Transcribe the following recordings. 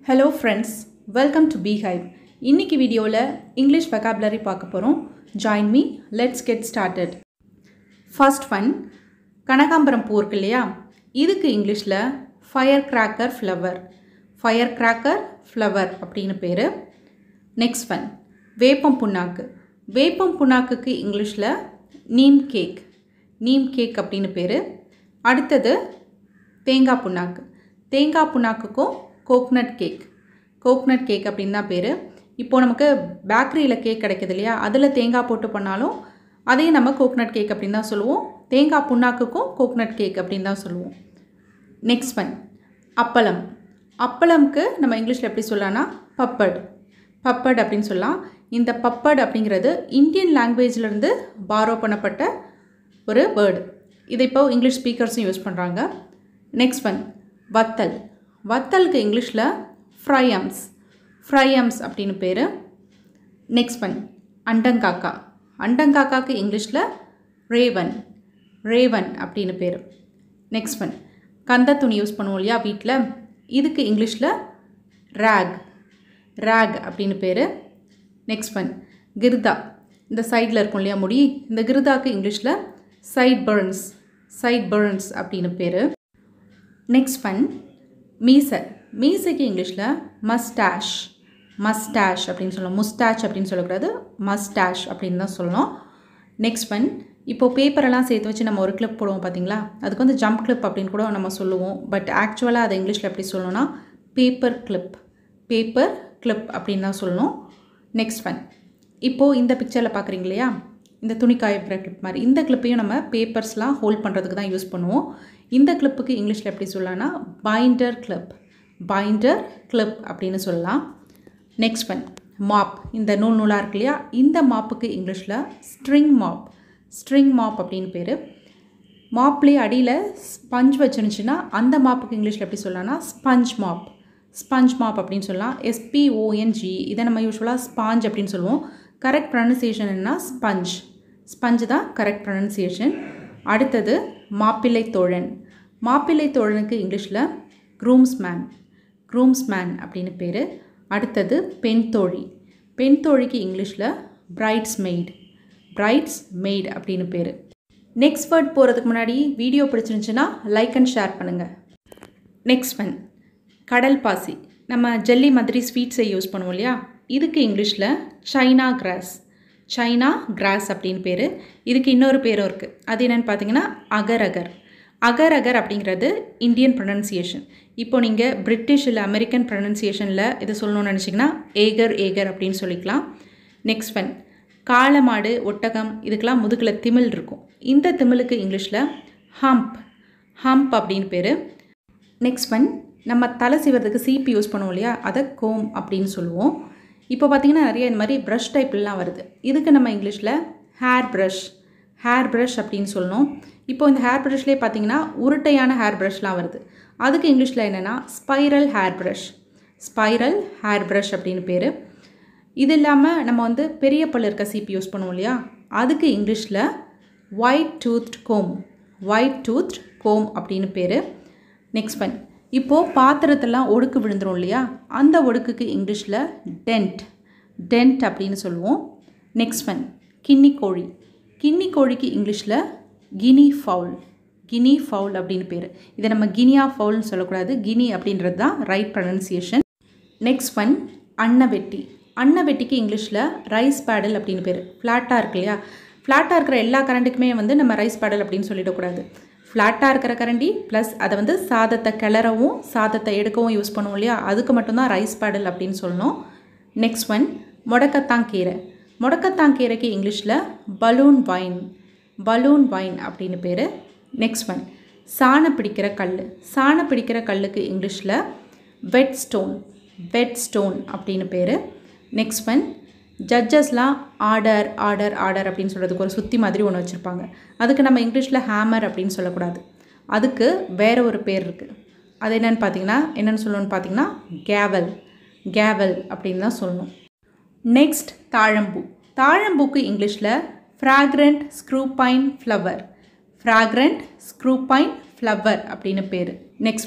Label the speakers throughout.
Speaker 1: hello friends welcome to Beehive இன்னைக்கு வீடியோவில் English vocabulary பார்க்க போகிறோம் join me let's get started first one கனகாம்பரம் பூ இருக்கு இல்லையா இதுக்கு இங்கிலீஷில் fire cracker flower fire cracker flower அப்படின்னு பேர் நெக்ஸ்ட் ஒன் வேப்பம் புண்ணாக்கு வேப்பம் புண்ணாக்குக்கு இங்கிலீஷில் நீம் கேக் நீம் கேக் அப்படின்னு பேர் அடுத்தது தேங்காய் புண்ணாக்கு தேங்காய் புண்ணாக்குக்கும் கோக்னட் கேக் கோக்னட் கேக் அப்படின்னு தான் பேர் இப்போது நமக்கு பேக்கரியில் கேக் கிடைக்குது இல்லையா அதில் தேங்காய் போட்டு பண்ணாலும் அதையும் நம்ம கோக்னட் கேக் அப்படின்னு தான் சொல்லுவோம் தேங்காய் புண்ணாக்குக்கும் கோக்னட் கேக் அப்படின்னு தான் சொல்லுவோம் நெக்ஸ்ட் ஒன் அப்பளம் அப்பளம்க்கு நம்ம இங்கிலீஷில் எப்படி சொல்லலாம்னா பப்பட் பப்பட் அப்படின்னு சொல்லலாம் இந்த பப்பட் அப்படிங்கிறது இந்தியன் லாங்குவேஜ்லேருந்து பாரோ பண்ணப்பட்ட ஒரு வேர்டு இதை இப்போ இங்கிலீஷ் ஸ்பீக்கர்ஸும் யூஸ் பண்ணுறாங்க நெக்ஸ்ட் ஒன் வத்தல் வத்தலுக்கு இங்கிலீஷில் ஃப்ரையம்ஸ் ஃப்ரையம்ஸ் அப்படின்னு பேர் நெக்ஸ்ட் ஒன் அண்டங்காக்கா அண்டங்காக்காக்கு இங்கிலீஷில் ரேவன் ரேவன் அப்படின்னு பேர் நெக்ஸ்ட் ஒன் கந்த துணி யூஸ் பண்ணுவோம் இல்லையா வீட்டில் இதுக்கு இங்கிலீஷில் ரேக் ரேக் அப்படின்னு பேர் நெக்ஸ்ட் ஒன் கிருதா இந்த சைடில் இருக்கும் இல்லையா முடி இந்த கிருதாக்கு இங்கிலீஷில் சைட் பர்ன்ஸ் சைட் பர்ன்ஸ் அப்படின்னு பேர் நெக்ஸ்ட் ஒன் மீசை மீசைக்கு இங்கிலீஷில் மஸ்டாஷ் மஸ்டாஷ் அப்படின்னு சொல்லலாம் முஸ்டாச் அப்படின்னு சொல்லக்கூடாது மஸ்டாஷ் அப்படின்னு தான் சொல்லணும் நெக்ஸ்ட் ஒன் இப்போது பேப்பரெல்லாம் சேர்த்து வச்சு நம்ம ஒரு கிளிப் போடுவோம் பார்த்தீங்களா அதுக்கு வந்து ஜம்ப் கிளிப் அப்படின்னு கூட நம்ம சொல்லுவோம் பட் ஆக்சுவலாக அதை இங்கிலீஷில் எப்படி சொல்லணும்னா பேப்பர் கிளிப் பேப்பர் கிளிப் அப்படின்னு தான் சொல்லணும் நெக்ஸ்ட் ஒன் இப்போது இந்த பிக்சரில் பார்க்குறீங்க இல்லையா இந்த துணி காயப்புற கிளிப் மாதிரி இந்த கிளிப்பையும் நம்ம பேப்பர்ஸ்லாம் ஹோல்ட் பண்ணுறதுக்கு தான் யூஸ் பண்ணுவோம் இந்த கிளிப்புக்கு இங்கிலீஷில் எப்படி சொல்லலாம்னா பைண்டர் கிளிப் பைண்டர் கிளிப் அப்படின்னு சொல்லலாம் நெக்ஸ்ட் ஒன் மாப் இந்த நூல் நூலாக இருக்கு இல்லையா இந்த மாப்புக்கு இங்கிலீஷில் ஸ்ட்ரிங் மாப் ஸ்ட்ரிங் மாப் அப்படின்னு பேர் மாப்லேயே அடியில் ஸ்பஞ்ச் வச்சிருந்துச்சுன்னா அந்த மாப்புக்கு இங்கிலீஷில் எப்படி சொல்லலாம்னா ஸ்பஞ்ச் மாப் ஸ்பஞ்ச் மாப் அப்படின்னு சொல்லலாம் எஸ்பிஓஎன்ஜி இதை நம்ம யூஸ்வலாக ஸ்பாஞ்ச் அப்படின்னு சொல்லுவோம் கரெக்ட் ப்ரொனன்சியேஷன் என்ன ஸ்பஞ்ச் ஸ்பஞ்சு தான் கரெக்ட் ப்ரொனன்சியேஷன் அடுத்தது மாப்பிள்ளை தோழன் மாப்பிள்ளை தோழனுக்கு இங்கிலீஷில் க்ரூம்ஸ் மேன் க்ரூம்ஸ் மேன் அப்படின்னு பேர் அடுத்தது பெண் தோழி பெண் தோழிக்கு இங்கிலீஷில் பிரைட்ஸ் மெய்ட் பிரைட்ஸ் மெய்ட் அப்படின்னு பேர் நெக்ஸ்ட் வேர்ட் போகிறதுக்கு முன்னாடி வீடியோ பிடிச்சிருந்துச்சுன்னா லைக் அண்ட் ஷேர் பண்ணுங்கள் நெக்ஸ்ட் ஒன் கடல் பாசி நம்ம ஜெல்லி மாதிரி ஸ்வீட்ஸை யூஸ் பண்ணுவோம் இல்லையா இதுக்கு இங்கிலீஷில் சைனா கிராஸ் சைனா கிராஸ் அப்படின்னு பேர் இதுக்கு இன்னொரு பேரும் இருக்குது அது என்னென்னு பார்த்தீங்கன்னா அகர் அகர் அகர் அகர் அப்படிங்கிறது இந்தியன் ப்ரொனன்சியேஷன் இப்போ நீங்கள் பிரிட்டிஷ் இல்லை அமெரிக்கன் ப்ரொனன்சியேஷனில் இது சொல்லணும்னு நினச்சிங்கன்னா ஏகர் ஏகர் அப்படின்னு சொல்லிக்கலாம் நெக்ஸ்ட் ஒன் காளை மாடு ஒட்டகம் இதுக்கெல்லாம் முதுகில் திமிழ் இருக்கும் இந்த திமிழுக்கு இங்கிலீஷில் ஹம்ப் ஹம்ப் அப்படின்னு பேர் நெக்ஸ்ட் ஒன் நம்ம தலை சீவறதுக்கு சீப்பு யூஸ் பண்ணுவோம் இல்லையா அதை கோம் அப்படின்னு சொல்லுவோம் இப்போ பார்த்திங்கன்னா நிறைய இந்த மாதிரி ப்ரஷ் டைப்லாம் வருது இதுக்கு நம்ம இங்கிலீஷில் ஹேர் ப்ரஷ் ஹேர் ப்ரஷ் அப்படின்னு சொல்லணும் இப்போ இந்த ஹேர் ப்ரஷ்லேயே பார்த்தீங்கன்னா உருட்டையான ஹேர் ப்ரஷ்லாம் வருது அதுக்கு இங்கிலீஷில் என்னென்னா spiral hair brush spiral hair brush அப்படின்னு பேர் இது இல்லாமல் நம்ம வந்து பெரிய பல் இருக்க சீப்பு யூஸ் பண்ணுவோம் இல்லையா அதுக்கு இங்கிலீஷில் white tooth comb white tooth comb அப்படின்னு பேர் நெக்ஸ்ட் ஒன் இப்போது பாத்திரத்தெல்லாம் ஒடுக்கு விழுந்துரும் இல்லையா அந்த ஒடுக்குக்கு இங்கிலீஷில் டென்ட் டென்ட் அப்படின்னு சொல்லுவோம் நெக்ஸ்ட் ஒன் கின்னி கோழி கின்னி கோழிக்கு இங்கிலீஷில் கினி ஃபவுல் கினி ஃபவுல் அப்படின்னு பேர் இதை நம்ம கினியா ஃபவுல்னு சொல்லக்கூடாது கினி அப்படின்றது தான் ரைட் ப்ரனன்சியேஷன் நெக்ஸ்ட் ஒன் அன்னவெட்டி அன்னவெட்டிக்கு இங்கிலீஷில் ரைஸ் பேடல் அப்படின்னு பேர் ஃப்ளாட்டாக இருக்கு இல்லையா ஃப்ளாட்டாக இருக்கிற எல்லா கரண்ட்டுக்குமே வந்து நம்ம ரைஸ் பேடல் அப்படின்னு சொல்லிடக்கூடாது ஃப்ளாட்டாக இருக்கிற கரண்டி ப்ளஸ் அதை வந்து சாதத்தை கிளறவும் சாதத்தை எடுக்கவும் யூஸ் பண்ணுவோம் இல்லையா அதுக்கு மட்டும்தான் ரைஸ் பேடல் அப்படின்னு சொல்லணும் நெக்ஸ்ட் ஒன் முடக்கத்தான் கீரை முடக்கத்தான் கீரைக்கு இங்கிலீஷில் பலூன் வைன் பலூன் வைன் அப்படின்னு பேர் நெக்ஸ்ட் ஒன் சாணை பிடிக்கிற கல் சாணை பிடிக்கிற கல்லுக்கு இங்கிலீஷில் வெட் ஸ்டோன் வெட் ஸ்டோன் அப்படின்னு பேர் நெக்ஸ்ட் ஒன் ஜட்ஜஸ்லாம் ஆர்டர் ஆர்டர் ஆர்டர் அப்படின்னு சொல்கிறதுக்கு ஒரு சுற்றி மாதிரி ஒன்று வச்சுருப்பாங்க அதுக்கு நம்ம இங்கிலீஷில் ஹேமர் அப்படின்னு சொல்லக்கூடாது அதுக்கு வேறு ஒரு பேர் இருக்குது அது என்னென்னு பார்த்தீங்கன்னா என்னென்னு சொல்லணும்னு பார்த்தீங்கன்னா கேவல் கேவல் அப்படின்னு தான் சொல்லணும் நெக்ஸ்ட் தாழம்பூ தாழம்பூக்கு இங்கிலீஷில் fragrant screwpine flower fragrant screwpine flower அப்படின்னு பேர் நெக்ஸ்ட் ஒன்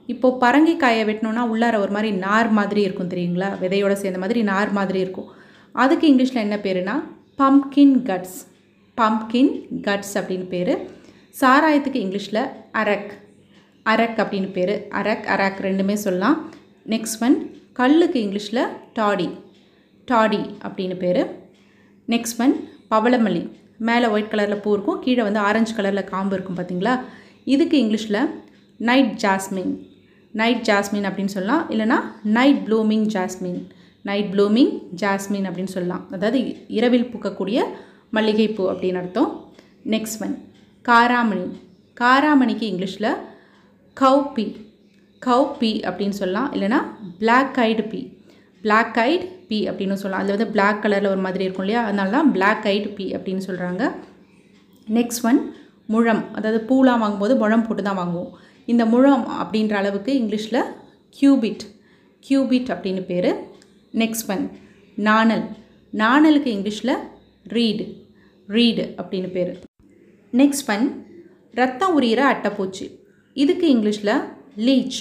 Speaker 1: இப்போது பரங்கிக்காயை வெட்டினோன்னா உள்ளார ஒரு மாதிரி நார் மாதிரி இருக்கும் தெரியுங்களா விதையோட சேர்ந்த மாதிரி நார் மாதிரி இருக்கும் அதுக்கு இங்கிலீஷில் என்ன பேருனா பம்கின் கட்ஸ் பம்கின் கட்ஸ் அப்படின்னு பேர் சாராயத்துக்கு இங்கிலீஷில் அரக் அரக் அப்படின்னு பேர் அரக் அரக் ரெண்டுமே சொல்லலாம் நெக்ஸ்ட் ஒன் கல்லுக்கு இங்கிலீஷில் டாடி டாடி அப்படின்னு பேர் நெக்ஸ்ட் ஒன் பவளமல்லி மேலே ஒயிட் கலரில் பூ இருக்கும் கீழே வந்து ஆரஞ்சு கலரில் காம்பு இருக்கும் பார்த்தீங்களா இதுக்கு இங்கிலீஷில் நைட் ஜாஸ்மின் நைட் ஜாஸ்மின் அப்படின்னு சொல்லலாம் இல்லைனா night blooming jasmine night blooming jasmine அப்படின்னு சொல்லலாம் அதாவது இரவில் பூக்கக்கூடிய மல்லிகைப்பூ அப்படின்னு அர்த்தம் நெக்ஸ்ட் ஒன் காராமணி காராமணிக்கு இங்கிலீஷில் கவ் பி கவ் பி அப்படின்னு சொல்லலாம் இல்லைனா black eyed pea black eyed pea அப்படின்னு சொல்லலாம் அதில் வந்து பிளாக் கலரில் ஒரு மாதிரி இருக்கும் இல்லையா அதனால தான் பிளாக் ஐட் பி அப்படின்னு சொல்கிறாங்க நெக்ஸ்ட் ஒன் முழம் அதாவது பூலாம் வாங்கும்போது முழம் போட்டு தான் வாங்குவோம் இந்த முழம் அப்படின்ற அளவுக்கு இங்கிலீஷில் கியூபிட் கியூபிட் அப்படின்னு பேர் நெக்ஸ்ட் ஒன் நாணல் நாணலுக்கு இங்கிலீஷில் ரீடு ரீடு அப்படின்னு பேர் நெக்ஸ்ட் ஒன் ரத்தம் உரியிற அட்டைப்பூச்சி இதுக்கு இங்கிலீஷில் லீச்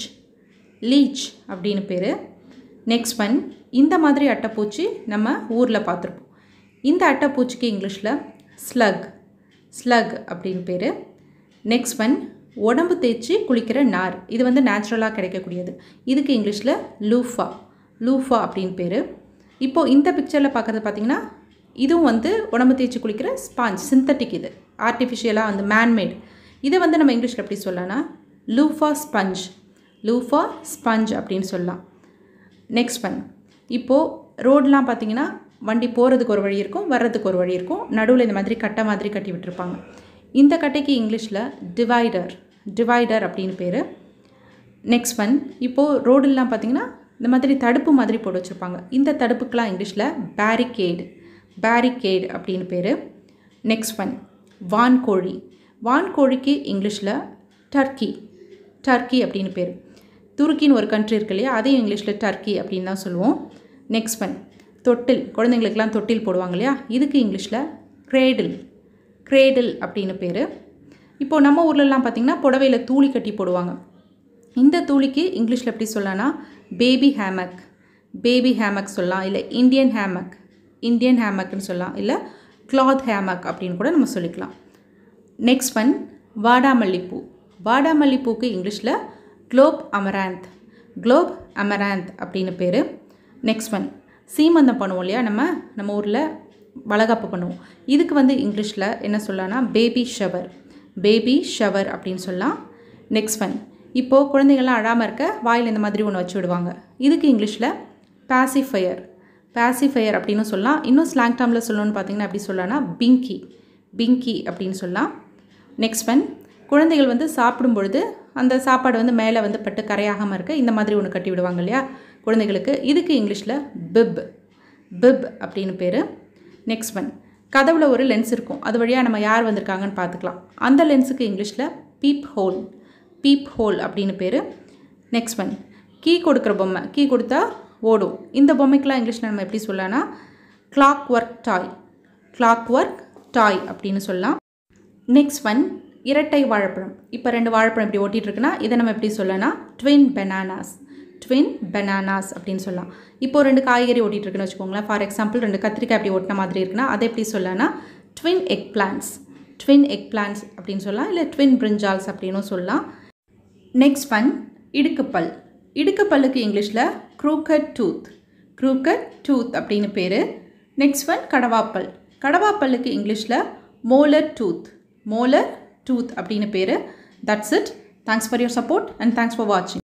Speaker 1: லீச் அப்படின்னு பேர் நெக்ஸ்ட் ஒன் இந்த மாதிரி அட்டைப்பூச்சி நம்ம ஊரில் பார்த்துருப்போம் இந்த அட்டைப்பூச்சிக்கு இங்கிலீஷில் ஸ்லக் ஸ்லக் அப்படின்னு பேர் நெக்ஸ்ட் ஒன் உடம்பு தேய்ச்சி குளிக்கிற நார் இது வந்து நேச்சுரலாக கிடைக்கக்கூடியது இதுக்கு இங்கிலீஷில் லூஃபா லூஃபா அப்படின்னு பேர் இப்போது இந்த பிக்சரில் பார்க்குறது பார்த்திங்கன்னா இதுவும் வந்து உடம்பு தேய்ச்சி குளிக்கிற ஸ்பாஞ்ச் சிந்தட்டிக் இது ஆர்டிஃபிஷியலாக வந்து மேன்மேட் இதை வந்து நம்ம இங்கிலீஷில் எப்படி சொல்லலாம்னா லூஃபா ஸ்பஞ்ச் லூஃபா ஸ்பஞ்ச் அப்படின்னு சொல்லலாம் நெக்ஸ்ட் ஒன் இப்போது ரோடெலாம் பார்த்தீங்கன்னா வண்டி போகிறதுக்கு ஒரு வழி இருக்கும் வர்றதுக்கு ஒரு வழி இருக்கும் நடுவில் இந்த மாதிரி கட்டை மாதிரி கட்டி விட்டுருப்பாங்க இந்த கட்டைக்கு இங்கிலீஷில் டிவைடர் டிவைடர் அப்படின்னு பேர் நெக்ஸ்ட் ஒன் இப்போது ரோடெல்லாம் பார்த்தீங்கன்னா இந்த மாதிரி தடுப்பு மாதிரி போட்டு வச்சுருப்பாங்க இந்த தடுப்புக்கெலாம் இங்கிலீஷில் பேரிகேடு பேரிகேடு அப்படின்னு பேர் நெக்ஸ்ட் ஒன் வான்கோழி வான்கோழிக்கு இங்கிலீஷில் டர்க்கி டர்க்கி அப்படின்னு பேர் துருக்கின்னு ஒரு கண்ட்ரி இருக்கு இல்லையா அதையும் இங்கிலீஷில் டர்க்கி அப்படின்னு தான் சொல்லுவோம் நெக்ஸ்ட் ஒன் தொட்டில் குழந்தைங்களுக்கெல்லாம் தொட்டில் போடுவாங்க இல்லையா இதுக்கு இங்கிலீஷில் கிரேடில் கிரேடில் அப்படின்னு பேர் இப்போது நம்ம ஊர்லலாம் பார்த்திங்கன்னா புடவையில் தூளி கட்டி போடுவாங்க இந்த தூளிக்கு இங்கிலீஷில் எப்படி சொல்லலாம்னா பேபி ஹேமக் பேபி ஹேமக் சொல்லலாம் இல்லை இந்தியன் ஹேமக் இந்தியன் ஹேமக்னு சொல்லலாம் இல்லை கிளாத் ஹேமக் அப்படின்னு கூட நம்ம சொல்லிக்கலாம் நெக்ஸ்ட் ஒன் வாடாமல்லிப்பூ வாடாமல்லிப்பூக்கு இங்கிலீஷில் குளோப் அமராந்த் குளோப் அமராந்த் அப்படின்னு பேர் நெக்ஸ்ட் ஒன் சீமந்தம் பண்ணுவோம் இல்லையா நம்ம நம்ம ஊரில் வளகாப்பு பண்ணுவோம் இதுக்கு வந்து இங்கிலீஷில் என்ன சொல்லலாம்னா பேபி ஷவர் பேபி ஷவர் அப்படின்னு சொல்லலாம் நெக்ஸ்ட் ஒன் இப்போது குழந்தைகள்லாம் அழாமல் இருக்க வாயில் இந்த மாதிரி ஒன்று வச்சு விடுவாங்க இதுக்கு இங்கிலீஷில் பாசிஃபையர் பாசிஃபையர் அப்படின்னு சொல்லலாம் இன்னும் ஸ்லாங் டேர்மில் சொல்லணும்னு பார்த்தீங்கன்னா எப்படி சொல்லலாம்னா பிங்கி பிங்கி அப்படின்னு சொல்லலாம் நெக்ஸ்ட் ஒன் குழந்தைகள் வந்து சாப்பிடும் பொழுது அந்த சாப்பாடு வந்து மேலே வந்து பட்டு கரையாகாமல் இருக்க இந்த மாதிரி ஒன்று கட்டி விடுவாங்க இல்லையா குழந்தைகளுக்கு இதுக்கு இங்கிலீஷில் பிப் பிப் அப்படின்னு பேர் நெக்ஸ்ட் ஒன் கதவுல ஒரு லென்ஸ் இருக்கும் அது வழியாக நம்ம யார் வந்திருக்காங்கன்னு பார்த்துக்கலாம் அந்த லென்ஸுக்கு இங்கிலீஷில் பீப் ஹோல் பீப் ஹோல் அப்படின்னு பேர் நெக்ஸ்ட் ஒன் கீ கொடுக்குற பொம்மை கீ கொடுத்தா ஓடும் இந்த பொம்மைக்கெலாம் இங்கிலீஷில் நம்ம எப்படி சொல்லலாம்னா clockwork toy clockwork toy அப்படின்னு சொல்லலாம் நெக்ஸ்ட் ஒன் இரட்டை வாழைப்பழம் இப்போ ரெண்டு வாழைப்பழம் இப்படி ஓட்டிகிட்டு இருக்குன்னா இதை நம்ம எப்படி சொல்லலாம்னா ட்வின் பெனானாஸ் ட்வின் பெனானாஸ் அப்படின்னு சொல்லலாம் இப்போது ரெண்டு காய்கறி ஓட்டிகிட்டு இருக்குன்னு வச்சுக்கோங்களேன் ஃபார் எக்ஸாம்பிள் ரெண்டு கத்திரிக்காய் அப்படி ஓட்டின மாதிரி இருக்குன்னா அதை எப்படி சொல்லலாம்னா twin eggplants twin eggplants அப்படின்னு சொல்லலாம் இல்லை ட்வின் பிரிஞ்சால்ஸ் அப்படின்னும் சொல்லலாம் நெக்ஸ்ட் ஒன் இடுக்குப்பல் இடுக்குப்பல்லுக்கு இங்கிலீஷில் க்ரூக்கட் டூத் க்ரூக்கட் டூத் அப்படின்னு பேர் நெக்ஸ்ட் ஒன் கடவாப்பல் கடவாப்பல்லுக்கு இங்கிலீஷில் மோலர் டூத் மோலர் டூத் அப்படின்னு பேர் that's it thanks for your support and thanks for வாட்சிங்